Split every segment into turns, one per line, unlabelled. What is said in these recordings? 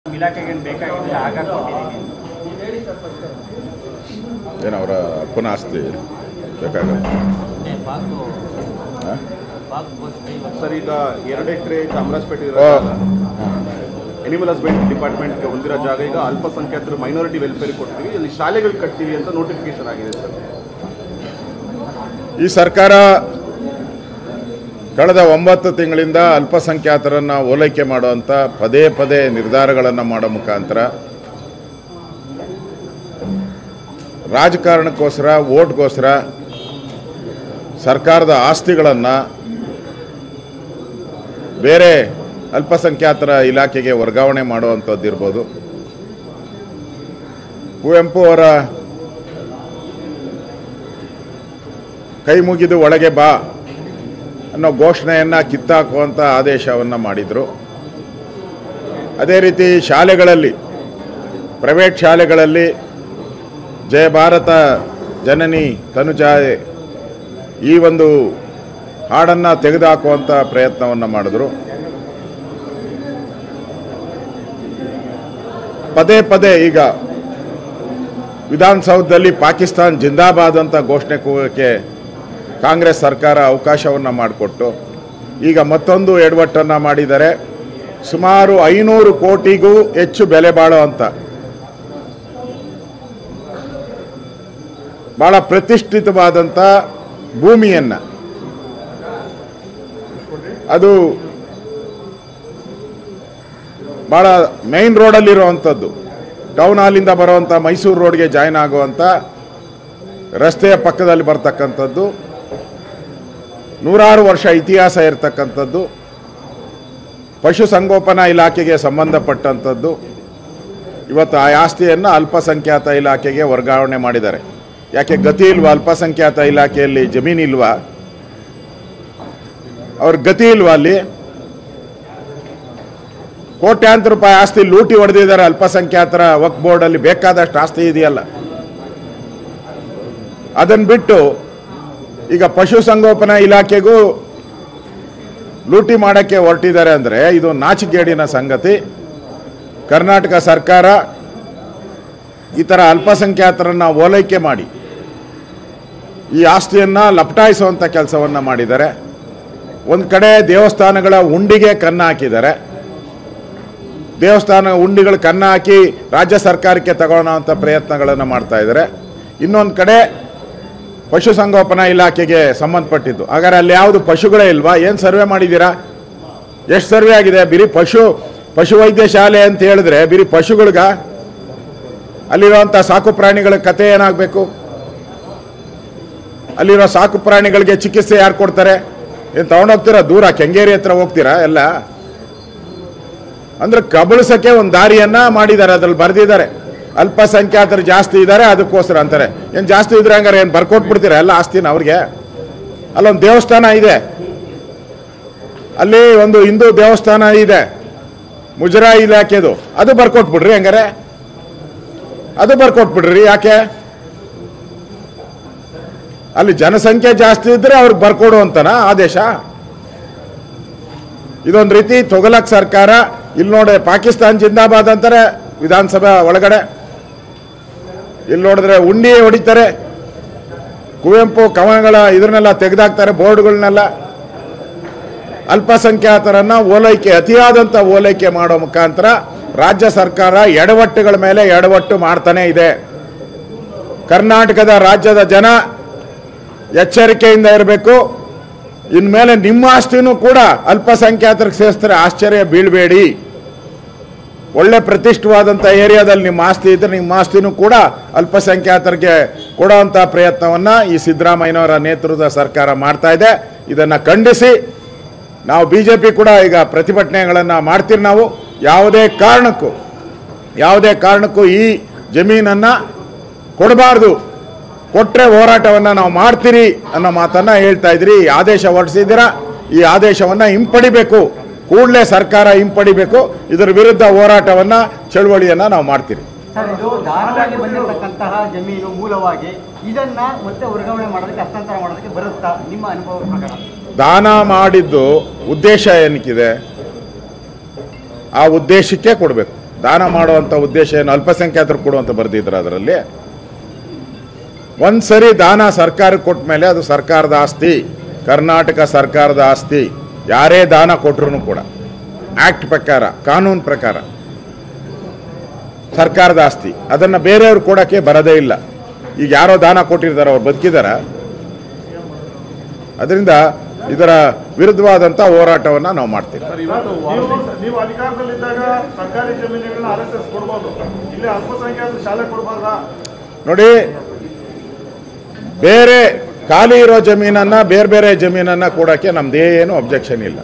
ಇಲಾಖೆಗೆ ಬೇಕಾಗಿದ್ರೆ ಆಗ ಕೊಟ್ಟಿದ್ದೀನಿ
ಏನು ಅವರ ಅಪ್ಪನ ಆಸ್ತಿ ಬೇಕಾಗತ್ತೆ ಹಾಂ
ಸರ್ ಈಗ ಎರಡು ಎಕರೆ ಚಾಮರಾಜಪೇಟೆ
ಓ
ಎನಿಮಲ್ ಹಸ್ಬೆಂಡ್ ಡಿಪಾರ್ಟ್ಮೆಂಟ್ಗೆ ಹೊಂದಿರೋ ಜಾಗ ಈಗ ಅಲ್ಪಸಂಖ್ಯಾತರು ಮೈನಾರಿಟಿ ವೆಲ್ಫೇರ್ ಕೊಡ್ತೀವಿ ಅಲ್ಲಿ ಶಾಲೆಗಳು ಕಟ್ತೀವಿ ಅಂತ ನೋಟಿಫಿಕೇಶನ್ ಆಗಿದೆ ಸರ್
ಈ ಸರ್ಕಾರ ಕಳೆದ ಒಂಬತ್ತು ತಿಂಗಳಿಂದ ಅಲ್ಪಸಂಖ್ಯಾತರನ್ನು ಓಲೈಕೆ ಮಾಡುವಂಥ ಪದೇ ಪದೇ ನಿರ್ಧಾರಗಳನ್ನು ಮಾಡೋ ಮುಖಾಂತರ ರಾಜಕಾರಣಕ್ಕೋಸ್ಕರ ಓಟ್ಗೋಸ್ಕರ ಸರ್ಕಾರದ ಆಸ್ತಿಗಳನ್ನು ಬೇರೆ ಅಲ್ಪಸಂಖ್ಯಾತರ ಇಲಾಖೆಗೆ ವರ್ಗಾವಣೆ ಮಾಡುವಂಥದ್ದು ಇರ್ಬೋದು ಕುವೆಂಪು ಅವರ ಕೈ ಮುಗಿದು ಒಳಗೆ ಬಾ ಅನ್ನೋ ಘೋಷಣೆಯನ್ನು ಕಿತ್ತಾಕುವಂಥ ಆದೇಶವನ್ನು ಮಾಡಿದರು ಅದೇ ರೀತಿ ಶಾಲೆಗಳಲ್ಲಿ ಪ್ರೈವೇಟ್ ಶಾಲೆಗಳಲ್ಲಿ ಜಯ ಭಾರತ ಜನನಿ ತನುಜಾಯ್ ಈ ಒಂದು ಹಾಡನ್ನು ತೆಗೆದುಹಾಕುವಂಥ ಪ್ರಯತ್ನವನ್ನು ಮಾಡಿದ್ರು ಪದೇ ಪದೇ ಈಗ ವಿಧಾನಸೌಧದಲ್ಲಿ ಪಾಕಿಸ್ತಾನ್ ಜಿಂದಾಬಾದ್ ಅಂತ ಘೋಷಣೆ ಕೂಗಕ್ಕೆ ಕಾಂಗ್ರೆಸ್ ಸರ್ಕಾರ ಅವಕಾಶವನ್ನು ಮಾಡಿಕೊಟ್ಟು ಈಗ ಮತ್ತೊಂದು ಎಡವಟ್ಟನ್ನು ಮಾಡಿದ್ದಾರೆ ಸುಮಾರು ಐನೂರು ಕೋಟಿಗೂ ಹೆಚ್ಚು ಬೆಲೆ ಬಾಳೋ ಅಂತ ಬಹಳ ಪ್ರತಿಷ್ಠಿತವಾದಂಥ ಭೂಮಿಯನ್ನು ಅದು ಭಾಳ ಮೈನ್ ರೋಡಲ್ಲಿರುವಂಥದ್ದು ಟೌನ್ ಹಾಲಿಂದ ಬರುವಂಥ ಮೈಸೂರು ರೋಡ್ಗೆ ಜಾಯ್ನ್ ಆಗುವಂಥ ರಸ್ತೆಯ ಪಕ್ಕದಲ್ಲಿ ಬರ್ತಕ್ಕಂಥದ್ದು ನೂರಾರು ವರ್ಷ ಇತಿಹಾಸ ಇರತಕ್ಕಂಥದ್ದು ಪಶುಸಂಗೋಪನಾ ಇಲಾಖೆಗೆ ಸಂಬಂಧಪಟ್ಟಂಥದ್ದು ಇವತ್ತು ಆ ಆಸ್ತಿಯನ್ನು ಅಲ್ಪಸಂಖ್ಯಾತ ಇಲಾಖೆಗೆ ವರ್ಗಾವಣೆ ಮಾಡಿದ್ದಾರೆ ಯಾಕೆ ಗತಿ ಇಲ್ವಾ ಅಲ್ಪಸಂಖ್ಯಾತ ಇಲಾಖೆಯಲ್ಲಿ ಜಮೀನಿಲ್ವಾ ಅವ್ರ ಗತಿ ಇಲ್ವಾ ಅಲ್ಲಿ ಕೋಟ್ಯಾಂತರ ರೂಪಾಯಿ ಆಸ್ತಿ ಲೂಟಿ ಹೊಡೆದಿದ್ದಾರೆ ಅಲ್ಪಸಂಖ್ಯಾತರ ವಕ್ ಬೋರ್ಡಲ್ಲಿ ಬೇಕಾದಷ್ಟು ಆಸ್ತಿ ಇದೆಯಲ್ಲ ಅದನ್ನು ಬಿಟ್ಟು ಈಗ ಪಶುಸಂಗೋಪನಾ ಇಲಾಖೆಗೂ ಲೂಟಿ ಮಾಡೋಕ್ಕೆ ಹೊರಟಿದ್ದಾರೆ ಅಂದರೆ ಇದು ನಾಚಿಗೇಡಿನ ಸಂಗತಿ ಕರ್ನಾಟಕ ಸರ್ಕಾರ ಈ ಥರ ಅಲ್ಪಸಂಖ್ಯಾತರನ್ನು ಓಲೈಕೆ ಮಾಡಿ ಈ ಆಸ್ತಿಯನ್ನು ಲಪಟಾಯಿಸುವಂಥ ಕೆಲಸವನ್ನು ಮಾಡಿದ್ದಾರೆ ಒಂದು ಕಡೆ ದೇವಸ್ಥಾನಗಳ ಉಂಡಿಗೆ ಕನ್ನ ಹಾಕಿದ್ದಾರೆ ದೇವಸ್ಥಾನ ಉಂಡಿಗಳು ಕನ್ನ ಹಾಕಿ ರಾಜ್ಯ ಸರ್ಕಾರಕ್ಕೆ ತಗೊಳ್ಳೋಂಥ ಪ್ರಯತ್ನಗಳನ್ನು ಮಾಡ್ತಾ ಇದ್ದಾರೆ ಇನ್ನೊಂದು ಕಡೆ ಪಶುಸಂಗೋಪನಾ ಇಲಾಖೆಗೆ ಸಂಬಂಧಪಟ್ಟಿದ್ದು ಹಾಗಾದ್ರೆ ಅಲ್ಲಿ ಯಾವುದು ಪಶುಗಳೇ ಇಲ್ವಾ ಏನು ಸರ್ವೆ ಮಾಡಿದ್ದೀರಾ ಎಷ್ಟು ಸರ್ವೆ ಆಗಿದೆ ಬಿರಿ ಪಶು ಪಶುವೈದ್ಯ ಶಾಲೆ ಅಂತ ಹೇಳಿದ್ರೆ ಬಿರಿ ಪಶುಗಳ್ಗ ಅಲ್ಲಿರುವಂಥ ಸಾಕು ಪ್ರಾಣಿಗಳ ಕತೆ ಏನಾಗಬೇಕು ಅಲ್ಲಿರೋ ಸಾಕು ಪ್ರಾಣಿಗಳಿಗೆ ಚಿಕಿತ್ಸೆ ಯಾರು ಕೊಡ್ತಾರೆ ಏನು ತಗೊಂಡೋಗ್ತೀರಾ ದೂರ ಕೆಂಗೇರಿ ಹತ್ರ ಹೋಗ್ತೀರಾ ಎಲ್ಲ ಅಂದ್ರೆ ಕಬಳಿಸಕ್ಕೆ ಒಂದು ದಾರಿಯನ್ನ ಮಾಡಿದ್ದಾರೆ ಅದ್ರಲ್ಲಿ ಬರೆದಿದ್ದಾರೆ ಅಲ್ಪಸಂಖ್ಯಾತರು ಜಾಸ್ತಿ ಇದ್ದಾರೆ ಅದಕ್ಕೋಸ್ಕರ ಅಂತಾರೆ ಏನು ಜಾಸ್ತಿ ಇದ್ರೆ ಹಂಗಾರೆ ಏನು ಬರ್ಕೊಟ್ಬಿಡ್ತೀರಾ ಎಲ್ಲ ಆಸ್ತಿನ ಅವ್ರಿಗೆ ಅಲ್ಲೊಂದು ದೇವಸ್ಥಾನ ಇದೆ ಅಲ್ಲಿ ಒಂದು ಹಿಂದೂ ದೇವಸ್ಥಾನ ಇದೆ ಮುಜರಾಯಿ ಇಲಾಖೆದು ಅದು ಬರ್ಕೊಟ್ಬಿಡ್ರಿ ಹಂಗಾರೆ ಅದು ಬರ್ಕೊಟ್ಬಿಡ್ರಿ ಯಾಕೆ ಅಲ್ಲಿ ಜನಸಂಖ್ಯೆ ಜಾಸ್ತಿ ಇದ್ರೆ ಅವ್ರಿಗೆ ಬರ್ಕೊಡು ಅಂತನಾ ಆದೇಶ ಇದೊಂದು ರೀತಿ ತೊಗಲಕ್ ಸರ್ಕಾರ ಇಲ್ಲಿ ನೋಡಿ ಪಾಕಿಸ್ತಾನ್ ಜಿಂದಾಬಾದ್ ಅಂತಾರೆ ವಿಧಾನಸಭೆ ಒಳಗಡೆ ಇಲ್ಲಿ ನೋಡಿದ್ರೆ ಉಂಡಿ ಹೊಡಿತಾರೆ ಕುವೆಂಪು ಕವನಗಳ ಇದನ್ನೆಲ್ಲ ತೆಗೆದಾಕ್ತಾರೆ ಬೋರ್ಡ್ಗಳನ್ನೆಲ್ಲ ಅಲ್ಪಸಂಖ್ಯಾತರನ್ನ ಓಲೈಕೆ ಅತಿಯಾದಂಥ ಓಲೈಕೆ ಮಾಡೋ ಮುಖಾಂತರ ರಾಜ್ಯ ಸರ್ಕಾರ ಎಡವಟ್ಟುಗಳ ಮೇಲೆ ಎಡವಟ್ಟು ಮಾಡ್ತಾನೆ ಇದೆ ಕರ್ನಾಟಕದ ರಾಜ್ಯದ ಜನ ಎಚ್ಚರಿಕೆಯಿಂದ ಇರಬೇಕು ಇನ್ಮೇಲೆ ನಿಮ್ಮ ಆಸ್ತಿನೂ ಕೂಡ ಅಲ್ಪಸಂಖ್ಯಾತರಿಗೆ ಸೇರಿಸ್ತಾರೆ ಆಶ್ಚರ್ಯ ಬೀಳಬೇಡಿ ಒಳ್ಳೆ ಪ್ರತಿಷ್ಠವಾದಂಥ ಏರಿಯಾದಲ್ಲಿ ನಿಮ್ಮ ಆಸ್ತಿ ಇದ್ರೆ ನಿಮ್ಮ ಆಸ್ತಿನೂ ಕೂಡ ಅಲ್ಪಸಂಖ್ಯಾತರಿಗೆ ಕೊಡುವಂಥ ಪ್ರಯತ್ನವನ್ನು ಈ ಸಿದ್ದರಾಮಯ್ಯನವರ ನೇತೃತ್ವದ ಸರ್ಕಾರ ಮಾಡ್ತಾ ಇದೆ ಇದನ್ನು ಖಂಡಿಸಿ ನಾವು ಬಿ ಜೆ ಪಿ ಕೂಡ ಈಗ ಪ್ರತಿಭಟನೆಗಳನ್ನು ಮಾಡ್ತೀವಿ ನಾವು ಯಾವುದೇ ಕಾರಣಕ್ಕೂ ಯಾವುದೇ ಕಾರಣಕ್ಕೂ ಈ ಜಮೀನನ್ನು ಕೊಡಬಾರ್ದು ಕೊಟ್ಟರೆ ಹೋರಾಟವನ್ನು ನಾವು ಮಾಡ್ತೀರಿ ಅನ್ನೋ ಮಾತನ್ನು ಹೇಳ್ತಾ ಇದ್ರಿ ಈ ಆದೇಶ ಹೊರಡಿಸಿದ್ದೀರಾ ಈ ಆದೇಶವನ್ನು ಹಿಂಪಡಿಬೇಕು ಕೂಡಲೇ ಸರ್ಕಾರ ಹಿಂಪಡಿಬೇಕು ಇದರ ವಿರುದ್ಧ ಹೋರಾಟವನ್ನು ಚಳುವಳಿಯನ್ನು ನಾವು ಮಾಡ್ತೀರಿ
ಸರ್ ಇದು ದಾನವಾಗಿ ಬಂದಿರತಕ್ಕಂತಹ ಜಮೀನು ಮೂಲವಾಗಿ ಇದನ್ನ ಮತ್ತೆ ವರ್ಗಾವಣೆ ಮಾಡೋದಕ್ಕೆ ಹಸ್ತಾಂತರ ಮಾಡೋದಕ್ಕೆ ಬರುತ್ತಾ ನಿಮ್ಮ ಅನುಭವ ಪ್ರಕಾರ
ದಾನ ಮಾಡಿದ್ದು ಉದ್ದೇಶ ಏನಕ್ಕಿದೆ ಆ ಉದ್ದೇಶಕ್ಕೆ ಕೊಡಬೇಕು ದಾನ ಮಾಡುವಂಥ ಉದ್ದೇಶ ಏನು ಅಲ್ಪಸಂಖ್ಯಾತರು ಕೊಡುವಂತ ಬರೆದಿದ್ರು ಅದರಲ್ಲಿ ಒಂದ್ಸರಿ ದಾನ ಸರ್ಕಾರಕ್ಕೆ ಕೊಟ್ಟ ಮೇಲೆ ಅದು ಸರ್ಕಾರದ ಆಸ್ತಿ ಕರ್ನಾಟಕ ಸರ್ಕಾರದ ಆಸ್ತಿ ಯಾರೇ ದಾನ ಕೊಟ್ರು ಕೂಡ ಆಕ್ಟ್ ಪ್ರಕಾರ ಕಾನೂನು ಪ್ರಕಾರ ಸರ್ಕಾರದ ಆಸ್ತಿ ಅದನ್ನು ಬೇರೆಯವ್ರು ಕೊಡೋಕ್ಕೆ ಬರೋದೇ ಇಲ್ಲ ಈಗ ಯಾರೋ ದಾನ ಕೊಟ್ಟಿರ್ತಾರೆ ಅವ್ರು ಬದುಕಿದಾರ ಅದರಿಂದ ಇದರ ವಿರುದ್ಧವಾದಂಥ ಹೋರಾಟವನ್ನು ನಾವು ಮಾಡ್ತೀವಿ
ಸರ್ ಇವತ್ತು
ನೀವು ನೀವು ಅಧಿಕಾರದಲ್ಲಿದ್ದಾಗ ಸರ್ಕಾರಿ ಜಮೀನುಗಳನ್ನ ಆರ್ ಎಸ್ ಎಸ್ ಕೊಡ್ಬೋದು ಇಲ್ಲಿ ಅಲ್ಪಸಂಖ್ಯಾತರು ಶಾಲೆ ಕೊಡಬಾರ್ದಾ
ನೋಡಿ ಬೇರೆ ಖಾಲಿ ಇರೋ ಜಮೀನನ್ನ ಬೇರೆ ಬೇರೆ ಜಮೀನನ್ನ ಕೊಡೋಕ್ಕೆ ನಮ್ದೇನು ಅಬ್ಜೆಕ್ಷನ್ ಇಲ್ಲ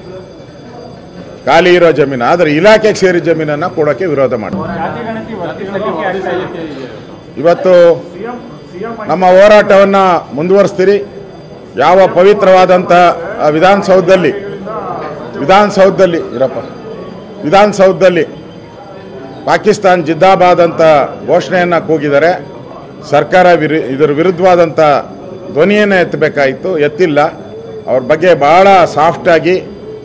ಖಾಲಿ ಇರೋ ಜಮೀನು ಆದರೆ ಇಲಾಖೆಗೆ ಸೇರಿ ಜಮೀನನ್ನ ಕೊಡೋಕ್ಕೆ ವಿರೋಧ ಮಾಡಿ ಇವತ್ತು
ಸಿಎಂ ಸಿಎಂ
ನಮ್ಮ ಹೋರಾಟವನ್ನು ಮುಂದುವರಿಸ್ತೀರಿ ಯಾವ ಪವಿತ್ರವಾದಂಥ ಆ ವಿಧಾನಸೌಧದಲ್ಲಿ ವಿಧಾನಸೌಧದಲ್ಲಿ ಇರಪ್ಪ ವಿಧಾನಸೌಧದಲ್ಲಿ ಪಾಕಿಸ್ತಾನ್ ಜಿದ್ದಾಬಾದ್ ಅಂತ ಘೋಷಣೆಯನ್ನು ಕೂಗಿದ್ದಾರೆ ಸರ್ಕಾರ ವಿರು ಇದರ ವಿರುದ್ಧವಾದಂಥ ಧ್ವನಿಯನ್ನು ಎತ್ತಬೇಕಾಯಿತು ಎತ್ತಿಲ್ಲ ಅವ್ರ ಬಗ್ಗೆ ಭಾಳ ಸಾಫ್ಟಾಗಿ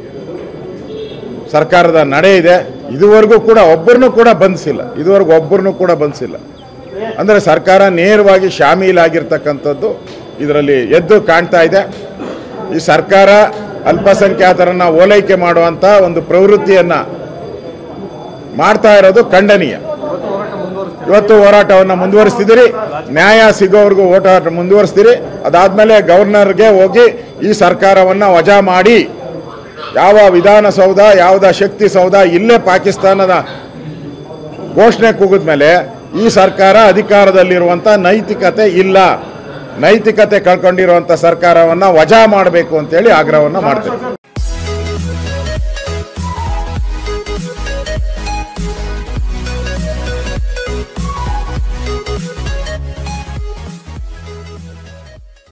ಸರ್ಕಾರದ ನಡೆ ಇದೆ ಇದುವರೆಗೂ ಕೂಡ ಒಬ್ಬರನ್ನೂ ಕೂಡ ಬಂಧಿಸಿಲ್ಲ ಇದುವರೆಗೂ ಒಬ್ಬರನ್ನೂ ಕೂಡ ಬಂಧಿಸಿಲ್ಲ ಅಂದರೆ ಸರ್ಕಾರ ನೇರವಾಗಿ ಶಾಮೀಲಾಗಿರ್ತಕ್ಕಂಥದ್ದು ಇದರಲ್ಲಿ ಎದ್ದು ಕಾಣ್ತಾ ಇದೆ ಈ ಸರ್ಕಾರ ಅಲ್ಪಸಂಖ್ಯಾತರನ್ನ ಓಲೈಕೆ ಮಾಡುವಂಥ ಒಂದು ಪ್ರವೃತ್ತಿಯನ್ನು ಮಾಡ್ತಾ ಇರೋದು ಖಂಡನೀಯ ಇವತ್ತು ಹೋರಾಟವನ್ನು ಮುಂದುವರಿಸ್ತಿದ್ದೀರಿ ನ್ಯಾಯ ಸಿಗೋವರೆಗೂ ಹೋರಾಟ ಮುಂದುವರಿಸ್ತೀರಿ ಅದಾದಮೇಲೆ ಗವರ್ನರ್ಗೆ ಹೋಗಿ ಈ ಸರ್ಕಾರವನ್ನು ವಜಾ ಮಾಡಿ ಯಾವ ವಿಧಾನಸೌಧ ಯಾವುದ ಶಕ್ತಿ ಸೌಧ ಇಲ್ಲೇ ಪಾಕಿಸ್ತಾನದ ಘೋಷಣೆ ಕೂಗಿದ ಮೇಲೆ ಈ ಸರ್ಕಾರ ಅಧಿಕಾರದಲ್ಲಿರುವಂಥ ನೈತಿಕತೆ ಇಲ್ಲ ನೈತಿಕತೆ ಕಳ್ಕೊಂಡಿರುವಂಥ ಸರ್ಕಾರವನ್ನು ವಜಾ ಮಾಡಬೇಕು ಅಂತೇಳಿ ಆಗ್ರಹವನ್ನು ಮಾಡ್ತೇವೆ